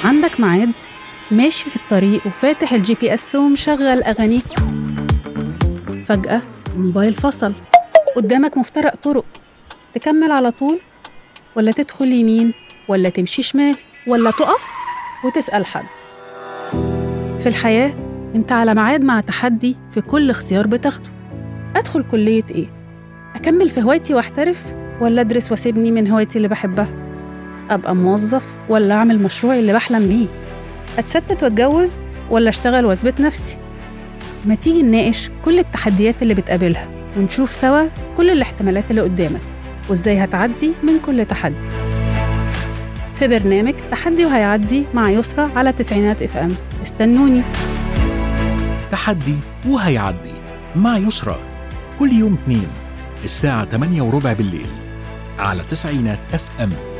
عندك ميعاد ماشي في الطريق وفاتح الجي بي اس ومشغل أغانيك فجأة الموبايل فصل قدامك مفترق طرق تكمل على طول ولا تدخل يمين ولا تمشي شمال ولا تقف وتسأل حد في الحياة انت على ميعاد مع تحدي في كل اختيار بتاخده أدخل كلية إيه؟ أكمل في هوايتي وأحترف ولا أدرس وأسيبني من هوايتي اللي بحبها؟ أبقى موظف ولا أعمل مشروعي اللي بحلم بيه؟ أتستت وأتجوز ولا أشتغل وأثبت نفسي؟ ما تيجي نناقش كل التحديات اللي بتقابلها ونشوف سوا كل الاحتمالات اللي قدامك وإزاي هتعدي من كل تحدي في برنامج تحدي وهيعدي مع يسرى على تسعينات اف ام استنوني تحدي وهيعدي مع يسرى كل يوم اثنين الساعة 8 وربع بالليل على تسعينات اف ام